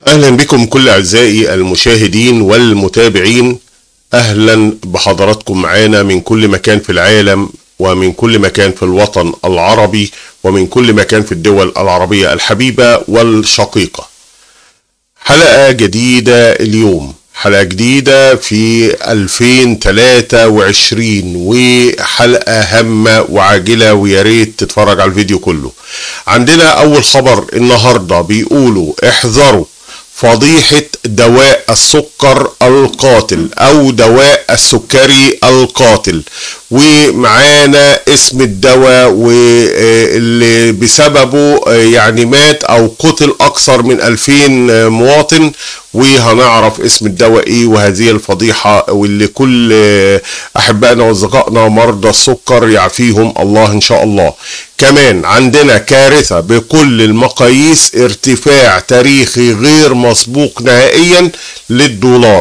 أهلا بكم كل أعزائي المشاهدين والمتابعين أهلا بحضراتكم معانا من كل مكان في العالم ومن كل مكان في الوطن العربي ومن كل مكان في الدول العربية الحبيبة والشقيقة حلقة جديدة اليوم حلقة جديدة في 2023 وحلقة هامة وعاجلة ويا ريت تتفرج على الفيديو كله عندنا أول خبر النهاردة بيقولوا احذروا فضيحة دواء السكر القاتل أو دواء السكري القاتل ومعانا اسم الدواء واللي بسببه يعني مات أو قتل أكثر من 2000 مواطن وهنعرف اسم الدواء ايه وهذه الفضيحة واللي كل احبائنا واصدقائنا مرضى السكر يعافيهم الله ان شاء الله كمان عندنا كارثة بكل المقاييس ارتفاع تاريخي غير مسبوق نهائيا للدولار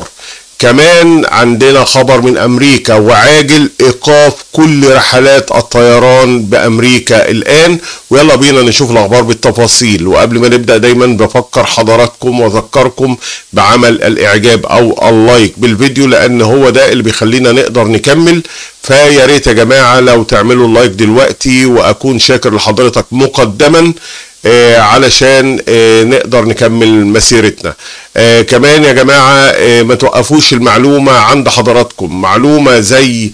كمان عندنا خبر من امريكا وعاجل ايقاف كل رحلات الطيران بامريكا الان ويلا بينا نشوف الاخبار بالتفاصيل وقبل ما نبدا دايما بفكر حضراتكم واذكركم بعمل الاعجاب او اللايك بالفيديو لان هو ده اللي بيخلينا نقدر نكمل فيا ريت يا جماعه لو تعملوا اللايك دلوقتي واكون شاكر لحضرتك مقدما آه علشان آه نقدر نكمل مسيرتنا آه كمان يا جماعة آه ما توقفوش المعلومة عند حضراتكم معلومة زي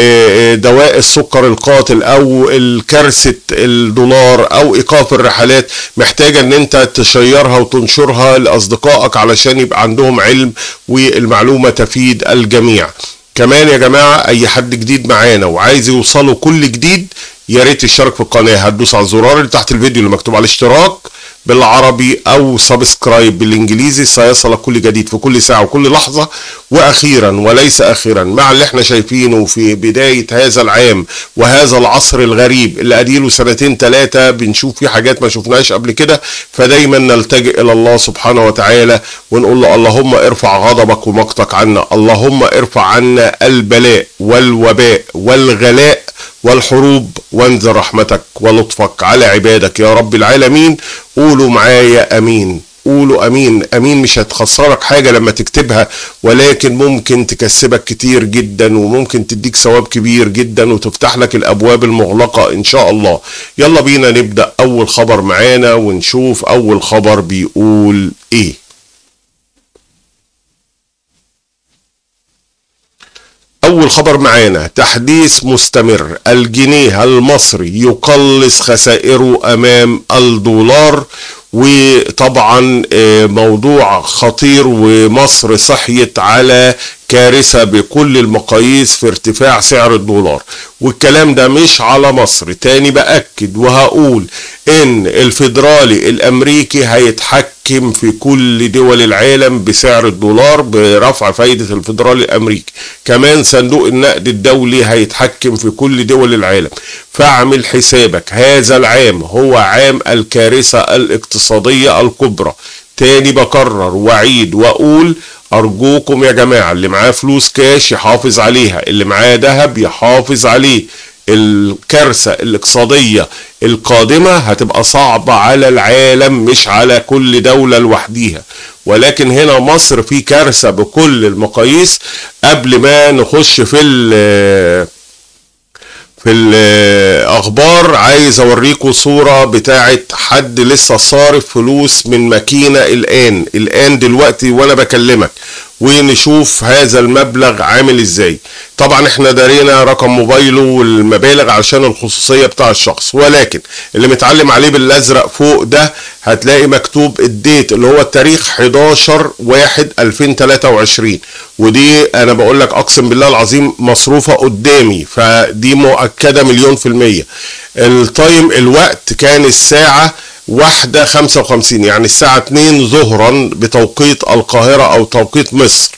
آه دواء السكر القاتل او الكارثة الدولار او ايقاف الرحلات محتاجة ان انت تشيرها وتنشرها لاصدقائك علشان يبقى عندهم علم والمعلومة تفيد الجميع كمان يا جماعة اي حد جديد معانا وعايز يوصله كل جديد يا ريت تشترك في القناه هتدوس على الزرار اللي تحت الفيديو اللي مكتوب على الاشتراك بالعربي او سبسكرايب بالانجليزي سيصلك كل جديد في كل ساعه وكل لحظه واخيرا وليس اخيرا مع اللي احنا شايفينه في بدايه هذا العام وهذا العصر الغريب اللي اديله سنتين ثلاثه بنشوف فيه حاجات ما شفناهاش قبل كده فدايما نلتجئ الى الله سبحانه وتعالى ونقول له اللهم ارفع غضبك ومقتك عنا اللهم ارفع عنا البلاء والوباء والغلاء والحروب وانزل رحمتك ولطفك على عبادك يا رب العالمين قولوا معايا امين قولوا امين امين مش هتخسرك حاجة لما تكتبها ولكن ممكن تكسبك كتير جدا وممكن تديك ثواب كبير جدا وتفتح لك الابواب المغلقة ان شاء الله يلا بينا نبدأ اول خبر معانا ونشوف اول خبر بيقول ايه أول خبر معانا تحديث مستمر الجنيه المصري يقلص خسائره أمام الدولار وطبعا موضوع خطير ومصر صحيت على كارثة بكل المقاييس في ارتفاع سعر الدولار والكلام ده مش على مصر تاني بأكد وهقول ان الفيدرالي الامريكي هيتحكم في كل دول العالم بسعر الدولار برفع فايدة الفيدرالي الامريكي كمان صندوق النقد الدولي هيتحكم في كل دول العالم فاعمل حسابك هذا العام هو عام الكارثة الاقتصادية الكبرى تاني بكرر وعيد واقول ارجوكم يا جماعة اللي معاه فلوس كاش يحافظ عليها اللي معاه ذهب يحافظ عليه الكارثة الاقتصادية القادمة هتبقى صعبة على العالم مش على كل دولة لوحديها ولكن هنا مصر في كارثة بكل المقاييس قبل ما نخش في في الاخبار عايز اوريكم صورة بتاعت حد لسه صارف فلوس من ماكينة الان الان دلوقتي وانا بكلمك ونشوف هذا المبلغ عامل ازاي طبعا احنا دارينا رقم موبايله والمبالغ علشان الخصوصية بتاع الشخص ولكن اللي متعلم عليه بالازرق فوق ده هتلاقي مكتوب الديت اللي هو التاريخ 11 1 2023 ودي انا بقول لك اقسم بالله العظيم مصروفة قدامي فدي مؤكدة مليون في المية التايم الوقت كان الساعة واحدة خمسة وخمسين يعني الساعة اتنين ظهرا بتوقيت القاهرة او توقيت مصر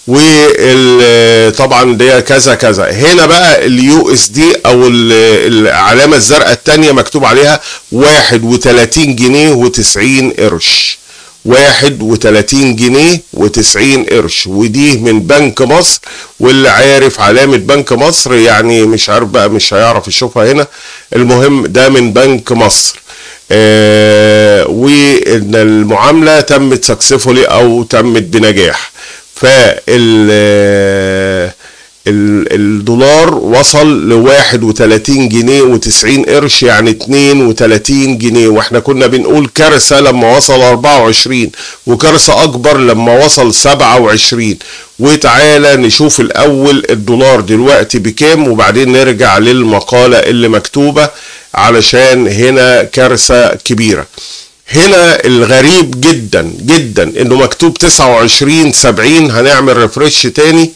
وطبعا ده كذا كذا هنا بقى اليو اس دي او العلامة الزرقاء التانية مكتوب عليها واحد وتلاتين جنيه وتسعين قرش واحد وتلاتين جنيه وتسعين قرش ودي من بنك مصر واللي عارف علامة بنك مصر يعني مش عارف بقى مش هيعرف يشوفها هنا المهم ده من بنك مصر آه وان المعامله تمت سكسفولي او تمت بنجاح فال آه، ال- الدولار وصل ل 31 جنيه و90 قرش يعني 32 جنيه واحنا كنا بنقول كارثه لما وصل 24 وكارثه اكبر لما وصل 27 وتعالى نشوف الاول الدولار دلوقتي بكام وبعدين نرجع للمقاله اللي مكتوبه علشان هنا كارثه كبيره هنا الغريب جدا جدا انه مكتوب 29 70 هنعمل ريفرش تاني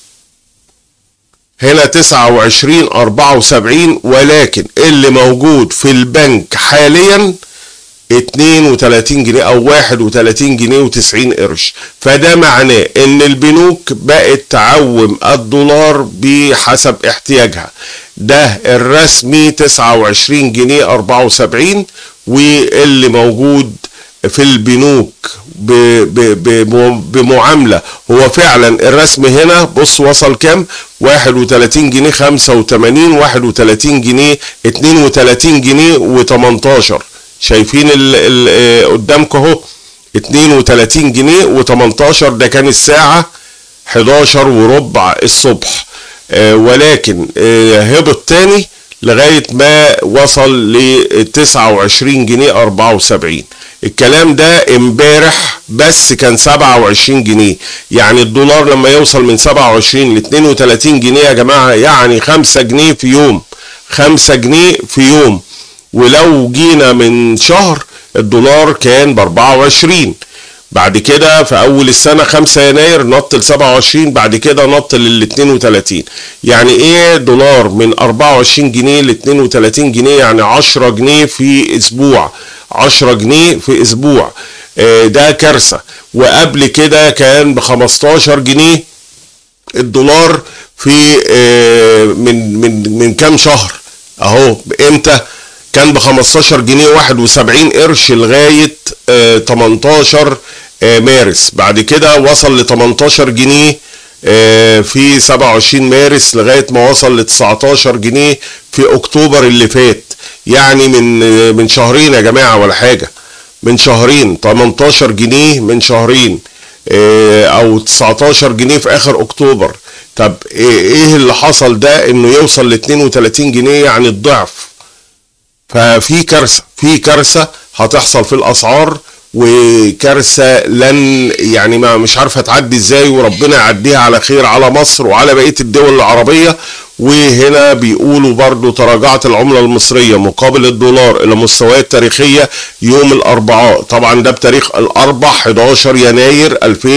هنا 29 74 ولكن اللي موجود في البنك حاليا 32 جنيه او 31 جنيه و90 قرش فده معناه ان البنوك بقت تعوم الدولار بحسب احتياجها ده الرسمي 29 جنيه 74 واللي موجود في البنوك ب ب ب بمعامله هو فعلا الرسم هنا بص وصل كام 31 جنيه 85 31 جنيه 32 جنيه و18 شايفين ال ال قدامكم اهو 32 جنيه و18 ده كان الساعه 11 وربع الصبح آه ولكن آه هبط تاني لغايه ما وصل ل 29 جنيه 74 الكلام ده امبارح بس كان 27 جنيه يعني الدولار لما يوصل من 27 ل 32 جنيه يا جماعه يعني 5 جنيه في يوم 5 جنيه في يوم ولو جينا من شهر الدولار كان ب 24 بعد كده في اول السنه 5 يناير نط ل 27 بعد كده نط لل 32 يعني ايه دولار من 24 جنيه ل 32 جنيه يعني 10 جنيه في اسبوع 10 جنيه في اسبوع آه ده كارثه وقبل كده كان ب 15 جنيه الدولار في آه من من من كام شهر اهو امتى كان ب 15 جنيه 71 قرش لغايه آه 18 مارس بعد كده وصل ل 18 جنيه في 27 مارس لغايه ما وصل ل 19 جنيه في اكتوبر اللي فات يعني من من شهرين يا جماعه ولا حاجه من شهرين 18 جنيه من شهرين او 19 جنيه في اخر اكتوبر طب ايه اللي حصل ده انه يوصل ل 32 جنيه يعني الضعف ففي كارثه في كارثه هتحصل في الاسعار وكارثه لن يعني ما مش عارفه تعدي ازاي وربنا يعديها على خير على مصر وعلى بقيه الدول العربيه وهنا بيقولوا برضو تراجعت العملة المصرية مقابل الدولار إلى مستويات تاريخية يوم الأربعاء طبعا ده بتاريخ الأربع 11 يناير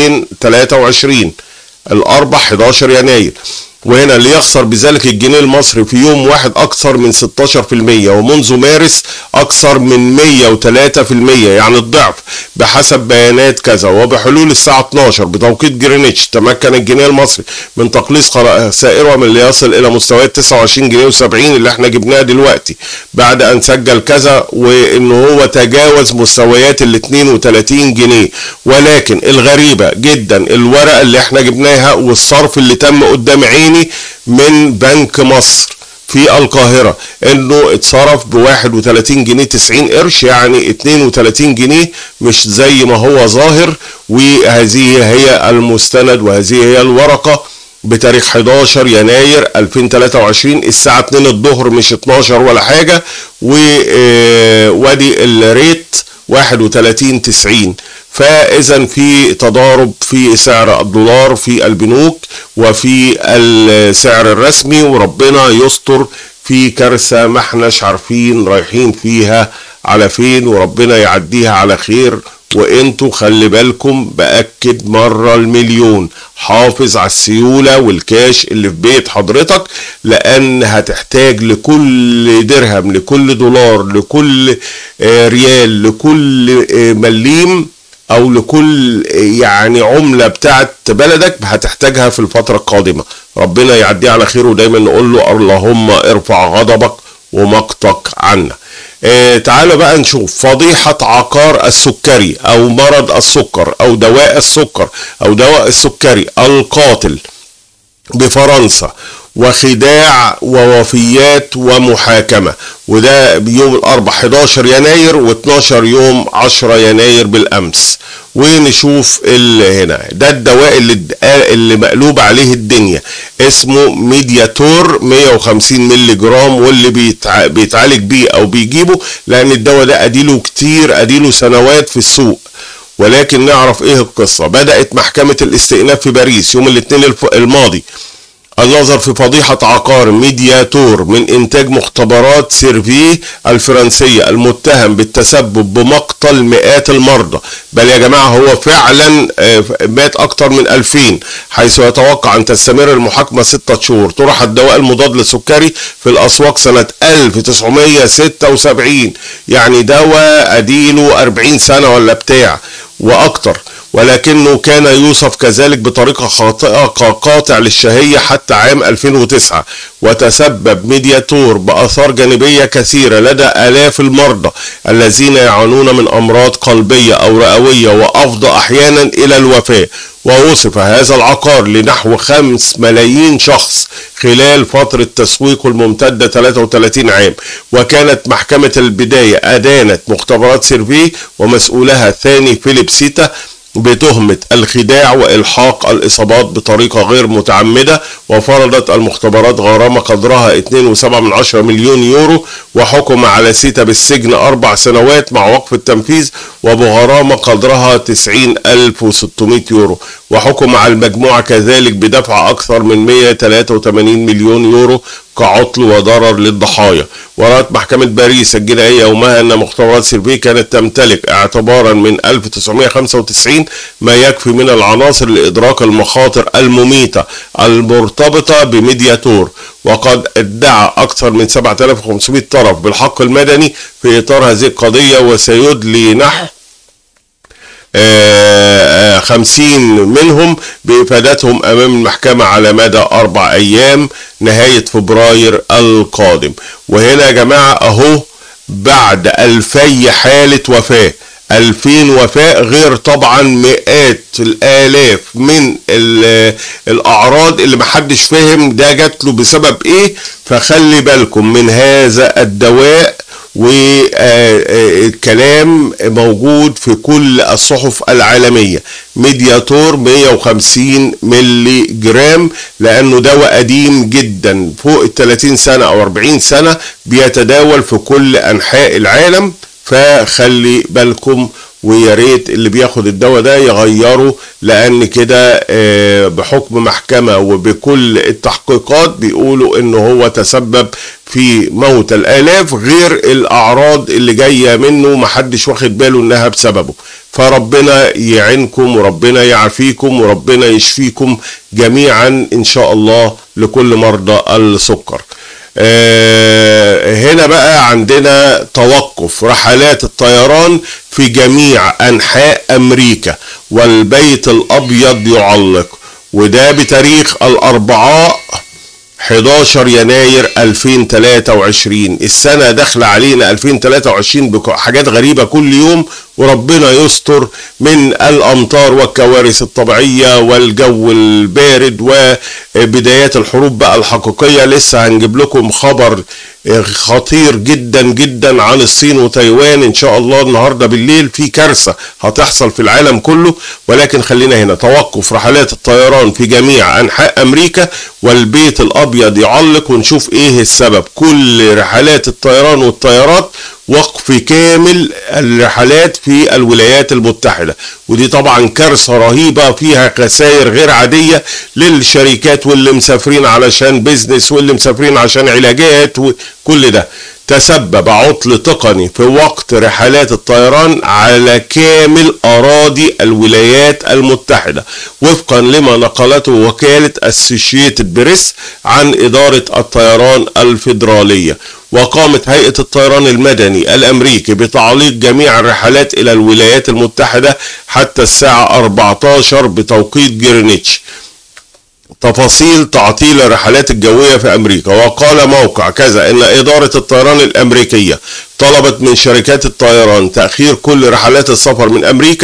2023 الأربع 11 يناير وهنا ليخسر بذلك الجنيه المصري في يوم واحد أكثر من 16% ومنذ مارس أكثر من 103% يعني الضعف بحسب بيانات كذا وبحلول الساعة 12 بتوقيت جرينتش تمكن الجنيه المصري من تقليص خسائره من ليصل إلى مستويات 29 جنيه و70 اللي احنا جبناها دلوقتي بعد أن سجل كذا وإن هو تجاوز مستويات ال 32 جنيه ولكن الغريبة جدا الورقة اللي احنا جبناها والصرف اللي تم قدام عيني من بنك مصر في القاهرة انه اتصرف ب 31 جنيه 90 قرش يعني 32 جنيه مش زي ما هو ظاهر وهذه هي المستند وهذه هي الورقة بتاريخ 11 يناير 2023 الساعة 2 الظهر مش 12 ولا حاجة وادي الريت 31 90 فاذا في تضارب في سعر الدولار في البنوك وفي السعر الرسمي وربنا يستر في كارثه ما احناش عارفين رايحين فيها على فين وربنا يعديها على خير وانتوا خلي بالكم باكد مره المليون حافظ على السيوله والكاش اللي في بيت حضرتك لان هتحتاج لكل درهم لكل دولار لكل ريال لكل مليم او لكل يعني عملة بتاعت بلدك هتحتاجها في الفترة القادمة ربنا يعديه على خير ودايما نقول له اللهم ارفع غضبك ومقتك عنا اه تعالوا بقى نشوف فضيحة عقار السكري او مرض السكر او دواء السكر او دواء السكري القاتل بفرنسا وخداع ووفيات ومحاكمة وده يوم الأربع 11 يناير و12 يوم 10 يناير بالأمس ونشوف اللي هنا ده الدواء اللي اللي مقلوب عليه الدنيا اسمه ميدياتور 150 مللي جرام واللي بيتع... بيتعالج بيه او بيجيبه لان الدواء ده اديله كتير اديله سنوات في السوق ولكن نعرف ايه القصة بدأت محكمة الاستئناف في باريس يوم الاثنين الف... الماضي النظر في فضيحة عقار ميدياتور من إنتاج مختبرات سيرفي الفرنسية المتهم بالتسبب بمقتل مئات المرضى بل يا جماعة هو فعلا مات أكثر من 2000 حيث يتوقع أن تستمر المحاكمة ستة شهور طرح الدواء المضاد للسكري في الأسواق سنة 1976 يعني دواء أديله 40 سنة ولا بتاع وأكتر ولكنه كان يوصف كذلك بطريقة خاطئة كقاطع للشهية حتى عام 2009 وتسبب ميدياتور بآثار جانبية كثيرة لدى آلاف المرضى الذين يعانون من أمراض قلبية أو رئوية وأفضى أحيانا إلى الوفاة ووصف هذا العقار لنحو 5 ملايين شخص خلال فترة تسويقه الممتدة 33 عام وكانت محكمة البداية أدانت مختبرات سيرفي ومسؤولها الثاني فيليب سيتا بتهمة الخداع وإلحاق الإصابات بطريقة غير متعمدة وفرضت المختبرات غرامة قدرها 2.7 مليون يورو وحكم على سيتا بالسجن أربع سنوات مع وقف التنفيذ وبغرامة قدرها 90,600 يورو وحكم على المجموعة كذلك بدفع أكثر من 183 مليون يورو كعطل وضرر للضحايا ورأت محكمة باريس الجنائية يومها أن مختبرات سيرفي كانت تمتلك اعتبارا من 1995 ما يكفي من العناصر لإدراك المخاطر المميتة المرتبطة بميدياتور وقد ادعى أكثر من 7500 طرف بالحق المدني في إطار هذه القضية وسيدلي نحو خمسين منهم بإفادتهم أمام المحكمة على مدى أربع أيام نهاية فبراير القادم وهنا يا جماعة أهو بعد ألفي حالة وفاة ألفين وفاة غير طبعا مئات الآلاف من الأعراض اللي محدش فاهم ده جات له بسبب إيه فخلي بالكم من هذا الدواء والكلام موجود في كل الصحف العالمية ميدياتور 150 ملي جرام لأنه دواء قديم جدا فوق ال 30 سنة أو 40 سنة بيتداول في كل أنحاء العالم فخلي بالكم ويا ريت اللي بياخد الدواء ده يغيره لان كده بحكم محكمه وبكل التحقيقات بيقولوا ان هو تسبب في موت الالاف غير الاعراض اللي جايه منه محدش واخد باله انها بسببه فربنا يعينكم وربنا يعافيكم وربنا يشفيكم جميعا ان شاء الله لكل مرضى السكر هنا بقى عندنا توقف رحلات الطيران في جميع انحاء امريكا والبيت الابيض يعلق وده بتاريخ الاربعاء 11 يناير 2023 السنة داخلة علينا 2023 بحاجات غريبة كل يوم وربنا يستر من الأمطار والكوارث الطبيعية والجو البارد وبدايات الحروب بقى الحقيقية لسه هنجيب لكم خبر خطير جدا جدا عن الصين وتايوان ان شاء الله النهارده بالليل في كارثه هتحصل في العالم كله ولكن خلينا هنا توقف رحلات الطيران في جميع انحاء امريكا والبيت الابيض يعلق ونشوف ايه السبب كل رحلات الطيران والطيارات وقف كامل الرحلات في الولايات المتحدة ودي طبعا كارثة رهيبة فيها خسائر غير عادية للشركات واللي مسافرين علشان بيزنس واللي مسافرين عشان علاجات وكل ده تسبب عطل تقني في وقت رحلات الطيران على كامل أراضي الولايات المتحدة وفقا لما نقلته وكالة اسوشيتد بريس عن إدارة الطيران الفيدرالية وقامت هيئة الطيران المدني الأمريكي بتعليق جميع الرحلات إلى الولايات المتحدة حتى الساعة 14 بتوقيت جرينتش تفاصيل تعطيل الرحلات الجوية في أمريكا وقال موقع كذا إن إدارة الطيران الأمريكية طلبت من شركات الطيران تأخير كل رحلات السفر من أمريكا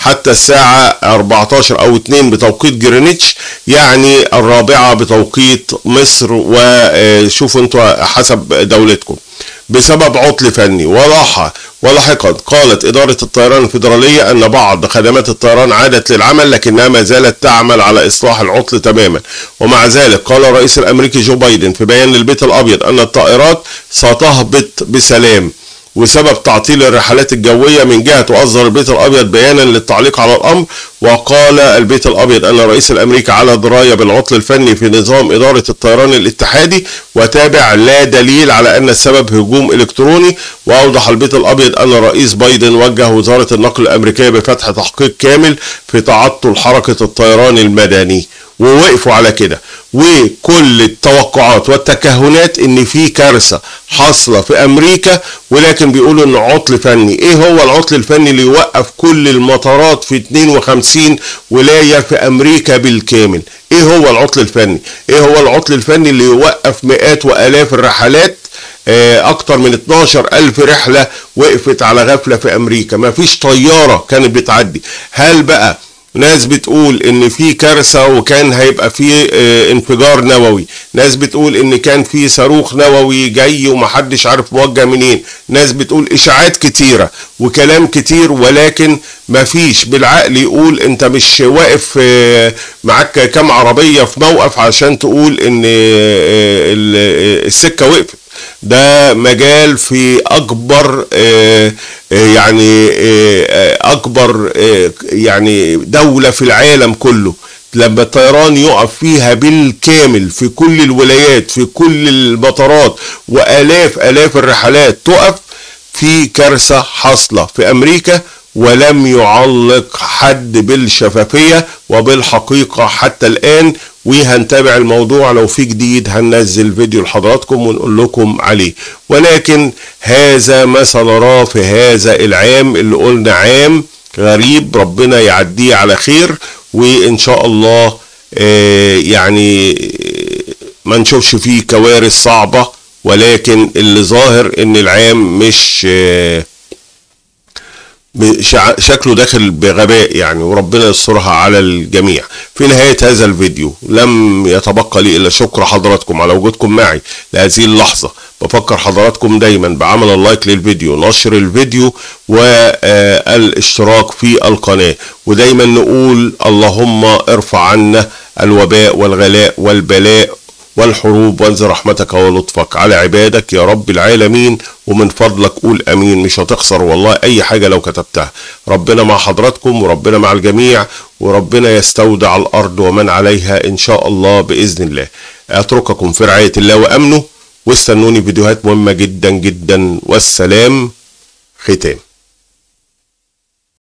حتى الساعة 14 أو 2 بتوقيت جرينتش يعني الرابعة بتوقيت مصر وشوفوا انتوا حسب دولتكم بسبب عطل فني ولاحظ ولاحقا قالت إدارة الطيران الفيدرالية أن بعض خدمات الطيران عادت للعمل لكنها ما زالت تعمل على إصلاح العطل تماما ومع ذلك قال الرئيس الأمريكي جو بايدن في بيان للبيت الأبيض أن الطائرات ستهبط بسلام وسبب تعطيل الرحلات الجوية من جهة وأصدر البيت الأبيض بيانا للتعليق على الأمر وقال البيت الأبيض أن الرئيس الأمريكي على دراية بالعطل الفني في نظام إدارة الطيران الاتحادي وتابع لا دليل على أن السبب هجوم إلكتروني وأوضح البيت الأبيض أن الرئيس بايدن وجه وزارة النقل الأمريكية بفتح تحقيق كامل في تعطل حركة الطيران المدني ووقفوا على كده وكل التوقعات والتكهنات ان في كارثه حاصله في امريكا ولكن بيقولوا ان عطل فني ايه هو العطل الفني اللي يوقف كل المطارات في 52 ولايه في امريكا بالكامل ايه هو العطل الفني ايه هو العطل الفني اللي يوقف مئات والاف الرحلات اكتر من 12 الف رحله وقفت على غفله في امريكا ما فيش طياره كانت بتعدي هل بقى ناس بتقول ان في كارثه وكان هيبقى في انفجار نووي ناس بتقول ان كان في صاروخ نووي جاي ومحدش عارف موجه منين ناس بتقول اشاعات كتيره وكلام كتير ولكن مفيش بالعقل يقول انت مش واقف معاك كام عربيه في موقف عشان تقول ان السكه وقفت ده مجال في اكبر يعني اكبر يعني دولة في العالم كله لما الطيران يقف فيها بالكامل في كل الولايات في كل المطارات والاف الاف الرحلات تقف في كارثة حاصلة في امريكا ولم يعلق حد بالشفافية وبالحقيقة حتى الآن وهنتابع الموضوع لو في جديد هننزل فيديو لحضراتكم ونقول لكم عليه ولكن هذا ما سنراه في هذا العام اللي قلنا عام غريب ربنا يعديه على خير وإن شاء الله آه يعني ما نشوفش فيه كوارث صعبة ولكن اللي ظاهر ان العام مش آه شكله داخل بغباء يعني وربنا يسترها على الجميع في نهاية هذا الفيديو لم يتبقى لي إلا شكر حضراتكم على وجودكم معي لهذه اللحظة بفكر حضراتكم دايما بعمل اللايك للفيديو نشر الفيديو والاشتراك في القناة ودايما نقول اللهم ارفع عنا الوباء والغلاء والبلاء والحروب وانزل رحمتك ولطفك على عبادك يا رب العالمين ومن فضلك قول امين مش هتخسر والله اي حاجة لو كتبتها ربنا مع حضراتكم وربنا مع الجميع وربنا يستودع الارض ومن عليها ان شاء الله باذن الله اترككم في رعاية الله وامنه واستنوني فيديوهات مهمة جدا جدا والسلام ختام